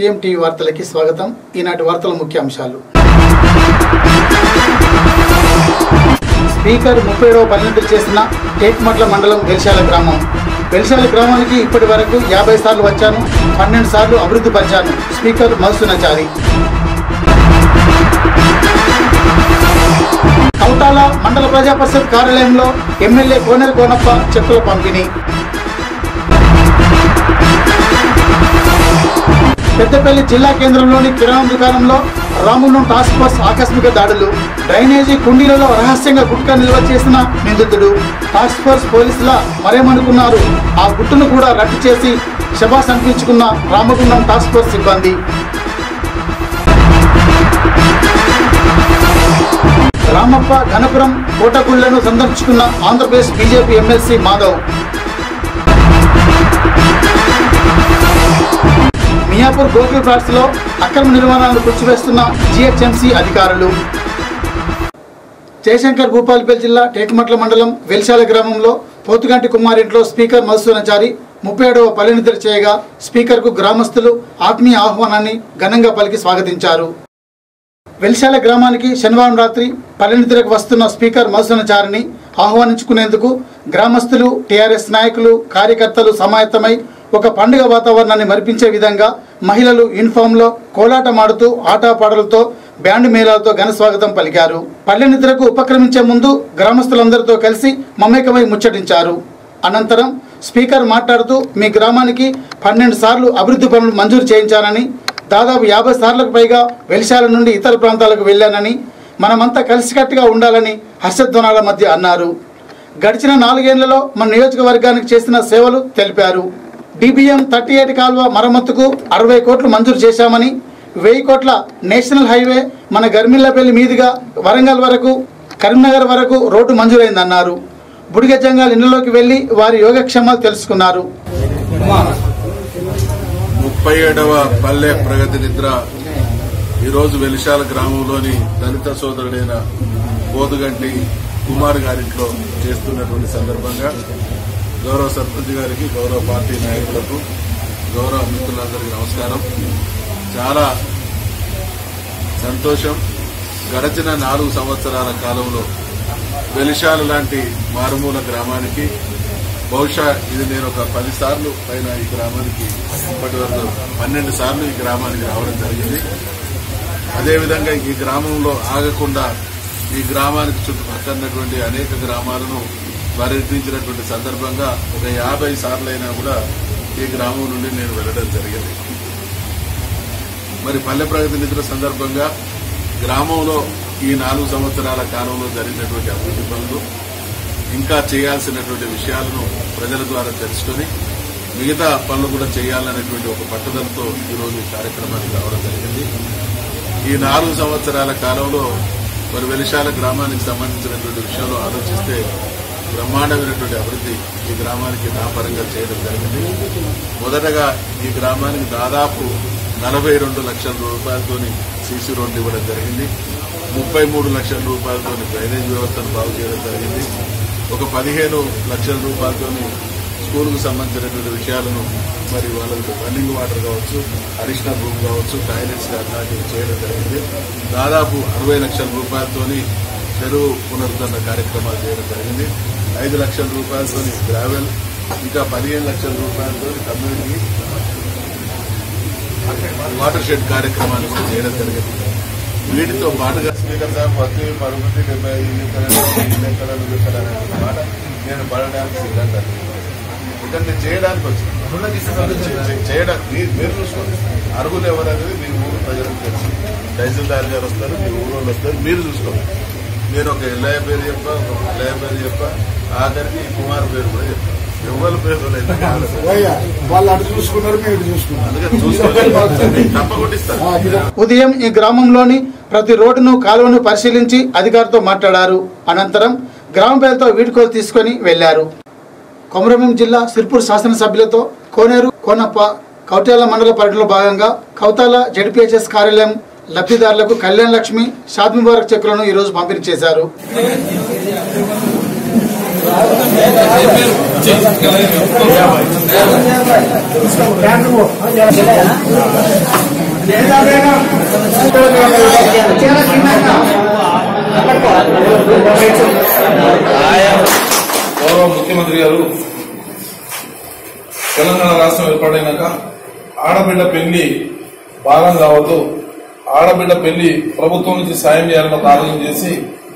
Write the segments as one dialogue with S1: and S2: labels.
S1: PM TV వార్తలకి స్వాగతం ఈనాటి వార్తల ముఖ్యాంశాలు స్పీకర్ ముప్పై ఏడవ పరిణతి చేసిన టేక్మట్ల మండలం వెల్శాల గ్రామం వెల్శాల గ్రామానికి ఇప్పటి వరకు యాభై సార్లు వచ్చాను పన్నెండు సార్లు అభివృద్ధి పరిచాను స్పీకర్ మధుసూనాచారి కౌటాల మండల ప్రజా పరిషత్ కార్యాలయంలో ఎమ్మెల్యే కోనేరు కోనప్ప చెక్కుల పంపిణీ పెద్దపల్లి జిల్లా కేంద్రంలోని కిరాణా దుకాణంలో రాములం టాస్క్ ఫోర్స్ ఆకస్మిక దాడులు డ్రైనేజీ కుండీలలో రహస్యంగా గుట్కా నిల్వ చేసిన నిందితుడు టాస్క్ ఫోర్స్ పోలీసుల మరేమనుకున్నారు ఆ గుట్టును కూడా రద్దు చేసి శబాస్ అనిపించుకున్న రామగుండం టాస్క్ ఫోర్స్ సిబ్బంది రామప్ప ఘనపురం కోటగుళ్లను సందర్శించుకున్న Andhra Pradesh BJP MLC Madhav Miyapur Gokul flats లో అక్రమ నిర్మాణాలను కూర్చివేస్తున్న జిహెచ్ఎంసీ అధికారులు జయశంకర్ భూపాలపల్లి జిల్లా టేకమట్ల మండలం వెల్శాల గ్రామంలో పోతుగంటి కుమారింట్లో స్పీకర్ మధుసూనాచారి ముప్పై ఏడవ పల్లెనిద్ర చేయగా స్పీకర్కు గ్రామస్తులు ఆత్మీయ ఆహ్వానాన్ని ఘనంగా పలికి స్వాగతించారు వెల్శాల గ్రామానికి శనివారం రాత్రి పల్లెనిద్రకు వస్తున్న స్పీకర్ మధుసూనాచారిని ఆహ్వానించుకునేందుకు గ్రామస్తులు టీఆర్ఎస్ నాయకులు కార్యకర్తలు సమాయత్తమై ఒక పండుగ వాతావరణాన్ని మరిపించే విధంగా మహిళలు యూనిఫామ్లో కోలాటమాడుతూ ఆటపాటలతో బ్యాండ్ మేళాలతో ఘన స్వాగతం పలికారు పల్లె నిద్రకు ఉపక్రమించే ముందు గ్రామస్తులందరితో కలిసి మమేకమై ముచ్చటించారు అనంతరం స్పీకర్ మాట్లాడుతూ మీ గ్రామానికి పన్నెండు సార్లు అభివృద్ధి పనులు మంజూరు చేయించానని దాదాపు యాభై సార్లకు పైగా వెలిశాల నుండి ఇతర ప్రాంతాలకు వెళ్ళానని మనమంతా కలిసికట్టుగా ఉండాలని హర్షధ్వనాల మధ్య అన్నారు గడిచిన నాలుగేళ్లలో మన నియోజకవర్గానికి చేసిన సేవలు తెలిపారు డిబిఎం థర్టీ ఎయిట్ కాల్వ మరమ్మతుకు అరవై కోట్లు మంజూరు చేశామని వెయ్యి కోట్ల నేషనల్ హైవే మన గర్మిల్లపల్లి మీదుగా వరంగల్ వరకు కరీంనగర్ వరకు రోడ్డు మంజూరైందన్నారు బుడిగ జంగాల్ ఇళ్లలోకి వెళ్లి వారి యోగక్షేమాలు తెలుసుకున్నారు
S2: ముప్పై ఏడవ పల్లె ప్రగతి నిద్ర ఈరోజు వెలిశాల గ్రామంలోని దళిత సోదరుడైన బోదుగంటి కుమార్ గారింట్లో చేస్తున్నటువంటి సందర్భంగా గౌరవ సర్పంచ్ గారికి గౌరవ పార్టీ నాయకులకు గౌరవ మిత్రులందరికీ నమస్కారం చాలా సంతోషం గడచిన నాలుగు సంవత్సరాల కాలంలో వెలిశాల లాంటి మారుమూల గ్రామానికి బహుశా ఇది నేను ఒక పది సార్లు పైన ఈ గ్రామానికి ఇప్పటి వరకు పన్నెండు సార్లు ఈ గ్రామానికి రావడం జరిగింది అదేవిధంగా ఈ గ్రామంలో ఆగకుండా ఈ గ్రామానికి చుట్టుపక్కలటువంటి అనేక గ్రామాలను పర్యటించినటువంటి సందర్భంగా ఒక యాభై సార్లైనా కూడా ఈ గ్రామం నుండి నేను వెళ్ళడం జరిగింది మరి పల్లె ప్రగతి నిధుల సందర్భంగా గ్రామంలో ఈ నాలుగు సంవత్సరాల కాలంలో జరిగినటువంటి అభివృద్ధి పనులు ఇంకా చేయాల్సినటువంటి విషయాలను ప్రజల ద్వారా తెలుసుకొని మిగతా పనులు కూడా చేయాలనేటువంటి ఒక పట్టుదలతో ఈరోజు ఈ కార్యక్రమానికి రావడం జరిగింది ఈ నాలుగు సంవత్సరాల కాలంలో మరి వెలిశాల గ్రామానికి సంబంధించినటువంటి విషయంలో ఆలోచిస్తే బ్రహ్మాండమైనటువంటి అభివృద్ధి ఈ గ్రామానికి నా పరంగా చేయడం జరిగింది మొదటగా ఈ గ్రామానికి దాదాపు నలభై రెండు లక్షల రూపాయలతోని సీసీ రోడ్లు ఇవ్వడం జరిగింది ముప్పై మూడు లక్షల రూపాయలతోని డ్రైనేజ్ వ్యవస్థను బాగు చేయడం జరిగింది ఒక పదిహేను లక్షల రూపాయలతోని స్కూల్కు సంబంధించినటువంటి విషయాలను మరి వాళ్ళకి రన్నింగ్ వాటర్ కావచ్చు అడిషనల్ రూమ్ కావచ్చు టాయిలెట్స్ అట్లాంటివి చేయడం జరిగింది దాదాపు అరవై లక్షల రూపాయలతోని చెరువు పునరుద్ధరణ కార్యక్రమాలు చేయడం జరిగింది ఐదు లక్షల రూపాయలతోని గ్రావెల్ ఇంకా పదిహేను లక్షల రూపాయలతో కమ్యూనిటీ వాటర్ షెడ్ కార్యక్రమాలు కూడా చేయడం జరిగింది వీటితో పాటుగా స్పీకర్ సార్ ప్రతి పరుగుతి డెబ్బై ఇల్లు ఎక్కడైనా ఇల్లు ఎక్కడ ఇల్లు ఎక్కడ అనే మాట నేను పడడానికి సిద్ధంగా ఇక్కడ నేను చేయడానికి వచ్చాను చేయడానికి మీ- మీరు చూసుకోండి అర్హులు ఎవరనేది మీ ఊరు ప్రజలకు తెలుసు తహసీల్దార్ గారు వస్తారు మీ ఊరు వాళ్ళు వస్తారు మీరు చూసుకోండి నేను ఒక ఎల్లయ్య పేరు చెప్పా ఒక ఎల్లయ్య పేరు చెప్పా ఆఖరికి ఈ కుమార్ పేరు కూడా చెప్పా ఎవరి పేరు లేదు
S3: వాళ్ళు అటు చూసుకున్నారు మేము ఇటు చూసుకున్నాం
S2: అందుకని చూసుకోండి తప్పకుండా ఇస్తాను
S1: ఉదయం ఈ గ్రామంలోని ప్రతి రోడ్డును కాలువను పరిశీలించి అధికారితో మాట్లాడారు అనంతరం గ్రామ పేరుతో వీడ్కోలు తీసుకొని వెళ్లారు కొమరభీం జిల్లా సిర్పూర్ శాసనసభ్యులతో కోనేరు కోనప్ప కౌటాల మండల పర్యటనలో భాగంగా కౌతాల జడ్పీహెచ్ఎస్ కార్యాలయం లబ్ధిదారులకు కళ్యాణ లక్ష్మి షాద్ ముబారక్ చెక్కులను ఈరోజు పంపిణీ చేశారు
S4: గౌరవ ముఖ్యమంత్రి గారు తెలంగాణ రాష్ట్రం ఏర్పాటైనాక ఆడబిడ్డ పెళ్లి భాగం కావద్దు ఆడబిడ్డ పెళ్లి ప్రభుత్వం నుంచి సాయం చేయాలని ఒక ఆలోచన చేసి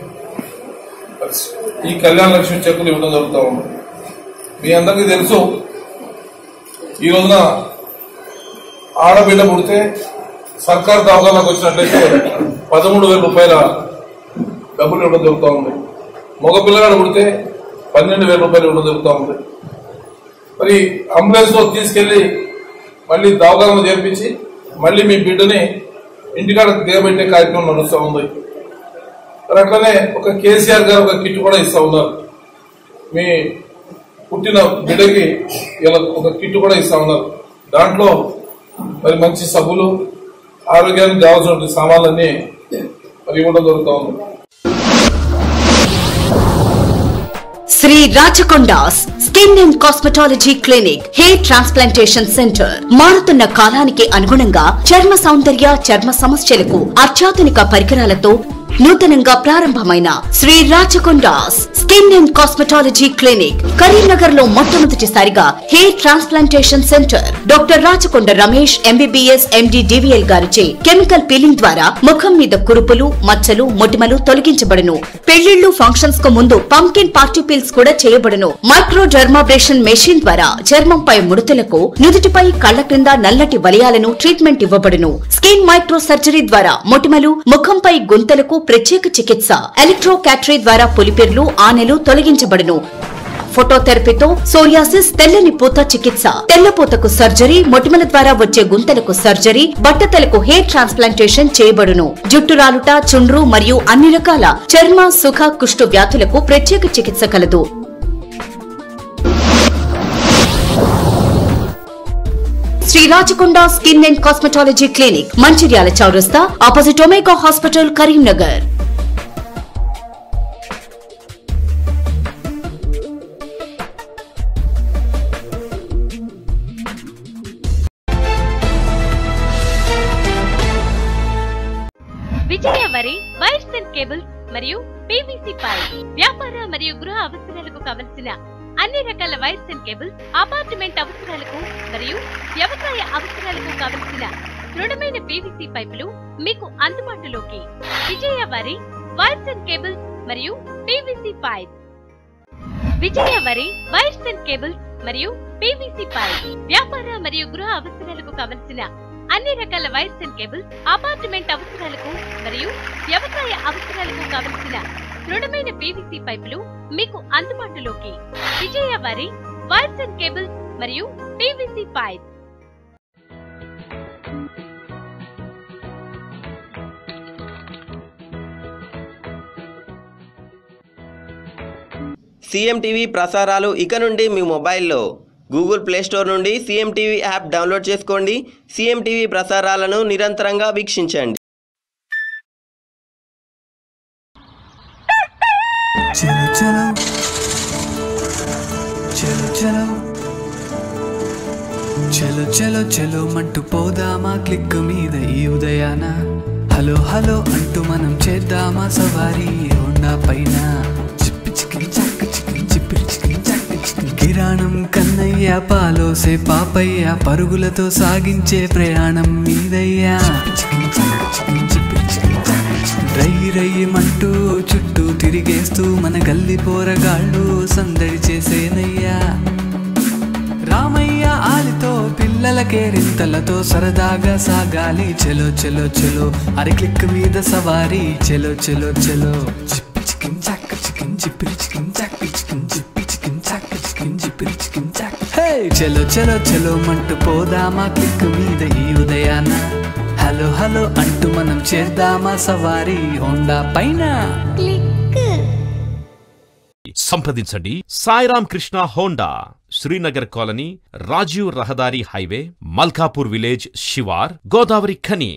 S4: ఈ కళ్యాణ లక్ష్మి చెక్కులు ఇవ్వడం జరుగుతూ ఉంది మీ అందరికీ తెలుసు ఈ రోజున ఆడబిడ్డ పుడితే సర్కార్ దవాఖానకు వచ్చినట్లయితే పదమూడు వేల రూపాయల డబ్బులు ఇవ్వడం జరుగుతూ ఉంది మగ పిల్లగాడు పుడితే పన్నెండు వేల రూపాయలు ఇవ్వడం జరుగుతూ ఉంది మరి అంబులెన్స్ లో తీసుకెళ్లి మళ్ళీ దవాఖానలో చేర్పించి మళ్ళీ మీ బిడ్డని ఇంటికాడ దిగబెట్టే కార్యక్రమం నడుస్తూ ఉంది మరి అట్లనే ఒక కేసీఆర్ గారు ఒక కిట్ కూడా ఇస్తా ఉన్నారు మీ పుట్టిన బిడ్డకి ఇలా ఒక కిట్ కూడా ఇస్తా ఉన్నారు దాంట్లో మరి మంచి సబ్బులు ఆరోగ్యానికి కావాల్సిన సామాన్లన్నీ మరి ఇవ్వడం జరుగుతూ ఉంది
S5: Shri Rachakonda's skin and cosmetology clinic hair transplantation centre మారుతున్న కాలానికి అనుగుణంగా చర్మ సౌందర్య చర్మ సమస్యలకు అత్యాధునిక పరికరాలతో నూతనంగా ప్రారంభమైన Shri Rachakonda's skin and cosmetology clinic Karimnagar లో మొట్టమొదటిసారిగా hair transplantation centre doctor Rachakonda Ramesh MBBS MD DVL గారిచే కెమికల్ పీలింగ్ ద్వారా ముఖం మీద కురుపులు మచ్చలు మొటిమలు తొలగించబడును పెళ్లిళ్లు ఫంక్షన్స్ కు ముందు పంకిన్ పార్టీ పీల్స్ కూడా చేయబడును మైక్రో డర్మాబ్రేషన్ మెషిన్ ద్వారా చర్మంపై ముడతలకు నుదుటిపై కళ్ల క్రింద నల్లటి వలయాలను ట్రీట్మెంట్ ఇవ్వబడును స్కిన్ మైక్రో సర్జరీ ద్వారా మొటిమలు ముఖంపై గుంతలకు ప్రత్యేక చికిత్స ఎలక్ట్రో క్యాటరీ ద్వారా పులిపిర్లు ఆనెలు తొలగించబడును ఫోటోథెరపీతో సోరియాసిస్ తెల్లని పూత చికిత్స తెల్లపూతకు సర్జరీ మొటిమల ద్వారా వచ్చే గుంతలకు సర్జరీ బట్టతలకు హెయిర్ ట్రాన్స్ప్లాంటేషన్ చేయబడును జుట్టు రాలుట చుండ్రు మరియు అన్ని రకాల చర్మ సుఖ కుష్టు వ్యాధులకు ప్రత్యేక చికిత్స కలదు Shri Rachakonda skin and cosmetology clinic Mancherial చౌరస్తా opposite Omega hospital Karimnagar
S6: Vijaya వరి వైర్స్ అండ్ కేబుల్స్ మరియు పీవీసీ పైప్ వ్యాపార మరియు గృహ అవసరాలకు కావలసిన అన్ని రకాల వైర్స్ అండ్ కేబుల్స్ అపార్ట్మెంట్ అవసరాలకు మరియు వ్యవసాయ అవసరాలకు కావలసిన దృఢమైన పీవీసీ పైపులు మీకు అందుబాటులోకి విజయ వరి వైర్స్ అండ్ కేబుల్స్ మరియు పీవీసీ పైప్ విజయ వరి వైర్స్ అండ్ కేబుల్స్ మరియు పీవీసీ పైప్ వ్యాపార మరియు గృహ అవసరాలకు కావలసిన అన్ని రకాల వైర్స్ అండ్ కేబుల్స్ అపార్ట్మెంట్ అవసరాలకు మరియు వ్యవసాయ అవసరాలకు కావలసిన దృఢమైన పీవీసీ పైపులు మీకు అందుబాటులోకి విజయ వారి వైర్స్ అండ్ కేబుల్స్ మరియు పీవీసీ పైప్
S7: సీఎం టీవీ ప్రసారాలు ఇక నుండి మీ మొబైల్లో గూగుల్ ప్లే స్టోర్ నుండి సీఎం టీవీ యాప్ డౌన్లోడ్ చేసుకోండి సీఎం టీవీ ప్రసారాలను నిరంతరంగా వీక్షించండి
S8: చలో చలో చలో చలో చలో చలో చలో మంటూ పోదామా క్లిక్ మీద ఈ ఉదయాన హలో హలో అంటూ మనం చేద్దామా సవారీ హోండా పైన చిప్పి చికిన్ చక్క చికిన్ చిప్పిరి చికిన్ చక్క చికిన్ కిరాణం కన్నయ్య పాలోసే పాపయ్య పరుగులతో సాగించే ప్రయాణం మీదయ్యా చికిన్ చక్క చికిన్ చిప్పిరి చికిన్ చక్క చికిన్. రై రయ్యమంటూ చుట్టూ తిరిగేస్తూ మన గల్లి పోరగాళ్ళు సందడి చేసేనయ్యా రామయ్య ఆలితో పిల్లలకే రింతలతో సరదాగా సాగాలి చెలో చెలో చెలో అరి క్లిక్ మీద సవారీ చెలో చెలో చెలో చిప్పి చికిన్ చాక్ చికిన్ చిప్పిరి చికిన్ చాక్ చికిన్ చిప్పి చికిన్ చాక్ చికిన్ చిప్పిరి చికిన్ చాక్ హే చెలో చెలో చెలో మంటూ పోదామా క్లిక్ మీద ఈ ఉదయాన హలో హలో అంటూ మనం చేద్దామా సవారీ హోండా పైన
S9: సంప్రదించండి సాయిరామ్ కృష్ణ హోండా శ్రీనగర్ కాలనీ రాజీవ్ రహదారి హైవే మల్కాపూర్ విలేజ్ శివార్ గోదావరి ఖని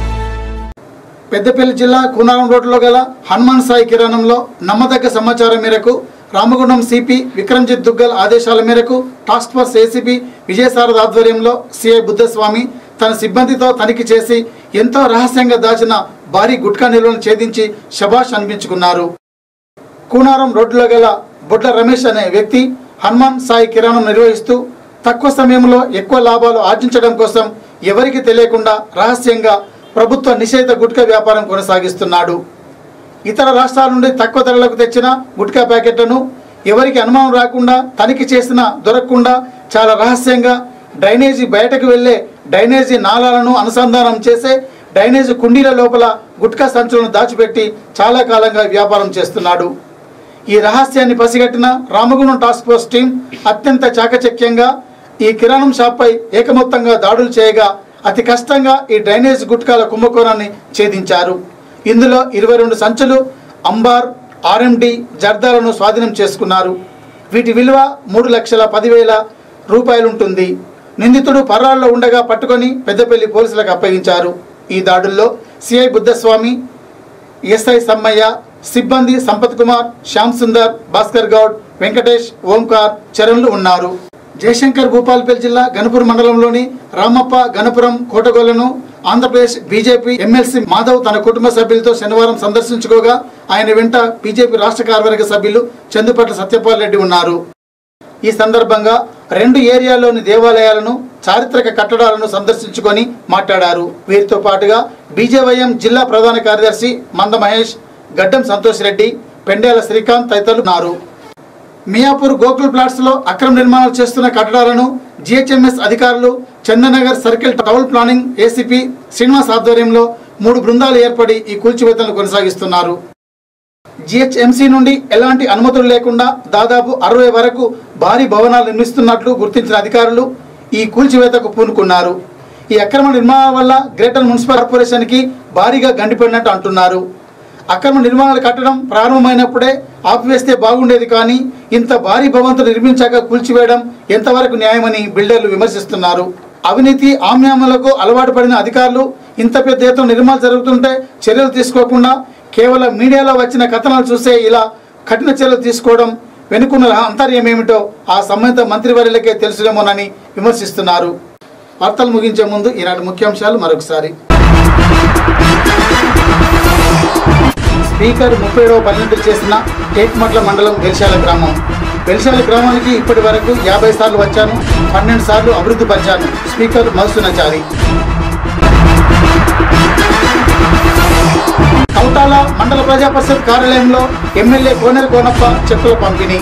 S1: పెద్దపల్లి జిల్లా కూనారం రోడ్లో గల హనుమాన్ సాయి కిరాణంలో నమ్మదగ్గ సమాచారం మేరకు రామగుండం సిపి విక్రమ్జిత్ దుగ్గల్ ఆదేశాల మేరకు టాస్క్ ఫోర్స్ ఏసీపీ విజయసారథ్ ఆధ్వర్యంలో సిఐ బుద్ధస్వామి తన సిబ్బందితో తనిఖీ చేసి ఎంతో రహస్యంగా దాచిన భారీ గుట్కా నిల్వను ఛేదించి శబాష్ అనిపించుకున్నారు కూనారం రోడ్డులో గల బొడ్ల రమేష్ అనే వ్యక్తి హనుమాన్ సాయి కిరాణం నిర్వహిస్తూ తక్కువ సమయంలో ఎక్కువ లాభాలు ఆర్జించడం కోసం ఎవరికి తెలియకుండా రహస్యంగా ప్రభుత్వ నిషేధ గుట్కా వ్యాపారం కొనసాగిస్తున్నాడు ఇతర రాష్ట్రాల నుండి తక్కువ ధరలకు తెచ్చిన గుట్కా ప్యాకెట్లను ఎవరికి అనుమానం రాకుండా తనిఖీ చేసినా దొరకకుండా చాలా రహస్యంగా డ్రైనేజీ బయటకు వెళ్లే డ్రైనేజీ నాళాలను అనుసంధానం చేసే డ్రైనేజీ కుండీల లోపల గుట్కా సంచులను దాచిపెట్టి చాలా కాలంగా వ్యాపారం చేస్తున్నాడు ఈ రహస్యాన్ని పసిగట్టిన రామగుణం టాస్క్ ఫోర్స్ టీం అత్యంత చాకచక్యంగా ఈ కిరాణం షాప్పై ఏకమొత్తంగా దాడులు చేయగా అతి కష్టంగా ఈ డ్రైనేజ్ గుట్కాల కుంభకోణాన్ని ఛేదించారు ఇందులో ఇరవై రెండు సంచులు అంబార్ ఆర్ఎండి జర్దాలను స్వాధీనం చేసుకున్నారు వీటి విలువ మూడు లక్షల పదివేల రూపాయలుంటుంది నిందితుడు పర్రాల్లో ఉండగా పట్టుకొని పెద్దపల్లి పోలీసులకు అప్పగించారు ఈ దాడుల్లో సిఐ బుద్ధస్వామి ఎస్ఐ సమ్మయ్య సిబ్బంది సంపత్ కుమార్ శ్యామ్ సుందర్ భాస్కర్ గౌడ్ వెంకటేష్ ఓంకార్ చరణ్లు ఉన్నారు జయశంకర్ భూపాల్పల్లి జిల్లా గణపూర్ మండలంలోని రామప్ప గణపురం కోటగోలను ఆంధ్రప్రదేశ్ బీజేపీ ఎమ్మెల్సీ మాధవ్ తన కుటుంబ సభ్యులతో శనివారం సందర్శించుకోగా ఆయన వెంట బీజేపీ రాష్ట్ర కార్యవర్గ సభ్యులు చందుపట్ల సత్యపాల్ రెడ్డి ఉన్నారు ఈ సందర్భంగా రెండు ఏరియాలోని దేవాలయాలను చారిత్రక కట్టడాలను సందర్శించుకొని మాట్లాడారు వీరితో పాటుగా బీజేవైఎం జిల్లా ప్రధాన కార్యదర్శి మంద మహేష్ గడ్డం సంతోష్ రెడ్డి పెండేల శ్రీకాంత్ తదితరులు ఉన్నారు మియాపూర్ గోకుల్ ప్లాట్స్ లో అక్రమ నిర్మాణాలు చేస్తున్న కట్టడాలను జిహెచ్ఎంఎస్ అధికారులు Chandanagar circle town planning ACP Srinivas ఆధ్వర్యంలో మూడు బృందాలు ఏర్పడి ఈ కూల్చివేతలను కొనసాగిస్తున్నారు జిహెచ్ఎంసీ నుండి ఎలాంటి అనుమతులు లేకుండా దాదాపు అరవై వరకు భారీ భవనాలు నిర్మిస్తున్నట్లు గుర్తించిన అధికారులు ఈ కూల్చివేతకు పూనుకున్నారు ఈ అక్రమ నిర్మాణాల వల్ల గ్రేటర్ మున్సిపల్ కార్పొరేషన్కి భారీగా గండిపడినట్టు అంటున్నారు అక్రమ నిర్మాణాలు కట్టడం ప్రారంభమైనప్పుడే ఆపివేస్తే బాగుండేది కానీ ఇంత భారీ భవంతులు నిర్మించాక కూల్చివేయడం ఎంతవరకు న్యాయమని బిల్డర్లు విమర్శిస్తున్నారు అవినీతి ఆమ్యాములకు అలవాటు పడిన అధికారులు ఇంత పెద్ద ఎత్తున నిర్మాణాలు జరుగుతుంటే చర్యలు తీసుకోకుండా కేవలం మీడియాలో వచ్చిన కథనాలు చూసే ఇలా కఠిన చర్యలు తీసుకోవడం వెనుకున్న అంతర్యం ఏమిటో ఆ సంబంధిత మంత్రివర్యులకే తెలుసులేమోనని విమర్శిస్తున్నారు వార్తలు ముగించే ముందు ఈనాటి ముఖ్యాంశాలు మరొకసారి స్పీకర్ ముప్పై ఏడవ పరిణతి చేసిన టేక్మట్ల మండలం వెలిశాల గ్రామం వెలిశాల గ్రామానికి ఇప్పటి వరకు యాభై సార్లు వచ్చాను పన్నెండు సార్లు అభివృద్ధి పరిచాను స్పీకర్ మధుసూనాచారి కౌటాల మండల ప్రజా పరిషత్ కార్యాలయంలో ఎమ్మెల్యే కోనేరు కోనప్ప చెక్కుల పంపిణీ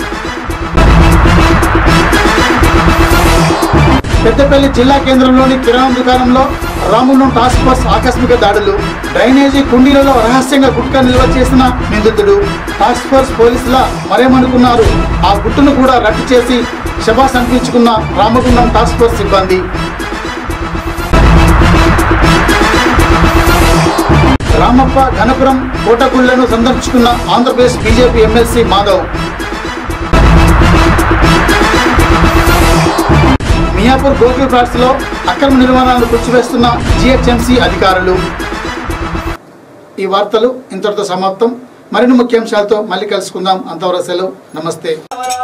S1: పెద్దపల్లి జిల్లా కేంద్రంలోని కిరాణం దుకాణంలో రాములం టాస్క్ ఫోర్స్ ఆకస్మిక దాడులు డ్రైనేజీ కుండీలలో రహస్యంగా గుట్కా నిల్వ చేసిన నిందితుడు టాస్క్ ఫోర్స్ పోలీసుల మరేమనుకున్నారు ఆ గుట్టును కూడా రద్దు చేసి శబాస్ అనిపించుకున్న రామగుండం టాస్క్ ఫోర్స్ సిబ్బంది రామప్ప ఘనపురం కోటగుళ్లను సందర్శించుకున్న Andhra Pradesh BJP MLC Madhav Miyapur Gokul flats లో అక్రమ నిర్మాణాలను కూర్చివేస్తున్న జిహెచ్ఎంసీ అధికారులు ఈ వార్తలు ఇంతటితో సమాప్తం మరిన్ని ముఖ్యాంశాలతో మళ్ళీ కలుసుకుందాం అంతవరకు సెలవు నమస్తే